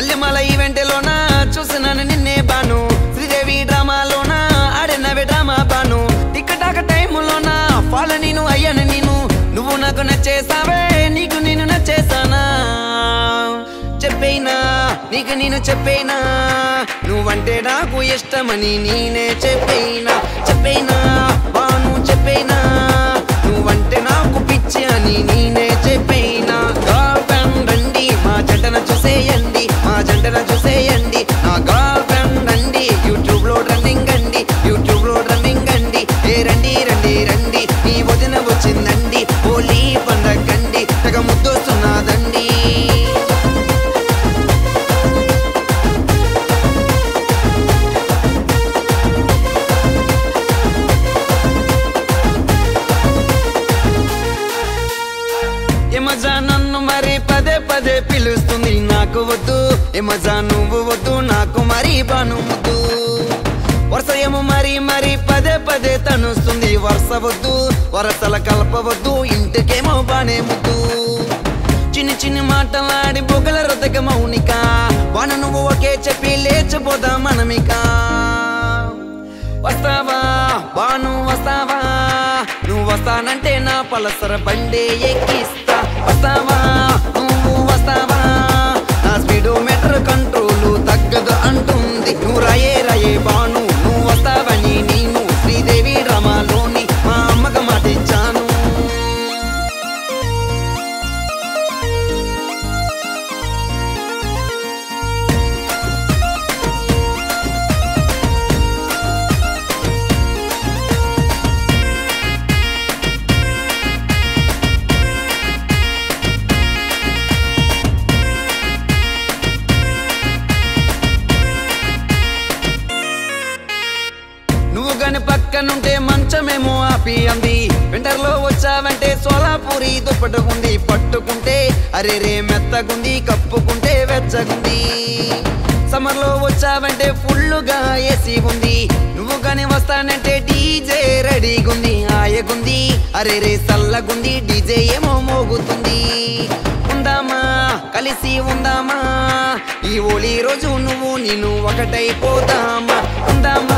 మల్లెమల ఈవెంట్లోన చూసినాను నిన్నే బాను శ్రీదేవి డ్రామాలోన ఆడినవే డ్రామా బాను టిక్కటాక టైములోన ఫాలో నేను అయ్యాను నేను నువ్వు నాకు నచ్చేసావే నీకు నేను నచ్చేసానా చెప్పేనా నీకు నేను చెప్పేనా నువ్వంటే నాకు ఇష్టమని నేనే చెప్పేనా చెప్పేనా బాను చెప్పేనా నువ్వంటే నాకు పిచ్చి అని నేనే చెప్పేనా గర్ల్ ఫ్రెండ్ రండి మా జంటన చూసేయండి మా జంటన చూసేయండి నా గర్ల్ ఫ్రెండ్ రండి యూట్యూబ్ లో రన్నింగ్ అండి యూట్యూబ్ లో రన్నింగ్ అండి ఏ రండి రండి రండి నీ వదిన వచ్చిందండి హోలీ పండగండి తెగ ముద్దొస్తున్నదండి ఎమజా నన్ను మరి పదే పదే పిలుస్తుంది నాకు వద్దు ఎమజా నువ్వు వద్దు నాకు మరి బాను ముద్దు వరుస ఏమో మరి మరి పదే పదే తనుస్తుంది వరుస వద్దు వరసల కలపవద్దు ఇంటికేమో బానే ముద్దు చిన్ని చిన్ని మాటలాడి బొగల రొదగ మౌనిక వాన నువ్వు ఒకే చెప్పి లేచిపోదా మనమిక వస్తావా బాను వస్తావా నువ్వు వస్తానంటే నా పలసర బండే ఎక్కిస్తా వస్తావా నువ్వు వస్తావా నా స్పీడోమీటర్ కంట్రోల్ తగ్గదు అంటుంది నువ్వు రాయే రాయే బాను నువ్వు వస్తావని నేను శ్రీదేవి డ్రామాలోని మా అమ్మక మాటిచ్చాను నువ్వు గాని పక్కనుంటే మంచమేమో ఆపి అంది వింటర్ లో వచ్చావంటే సోలాపూరి దుప్పట ఉంది పట్టుకుంటే అరే రే మెత్తగుంది కప్పుకుంటే వెచ్చగుంది సమ్మర్ లో వచ్చావంటే ఫుల్లుగా ఏసీ ఉంది నువ్వు గాని వస్తానంటే డీజే రెడీగుంది ఆయగుంది అరే రే సల్లగుంది డీజే ఏమో మోగుతుంది ఉందామా కలిసి ఉందామా ఈ ఓలి రోజు నువ్వు నేను ఒకటైపోదామా ఉందామా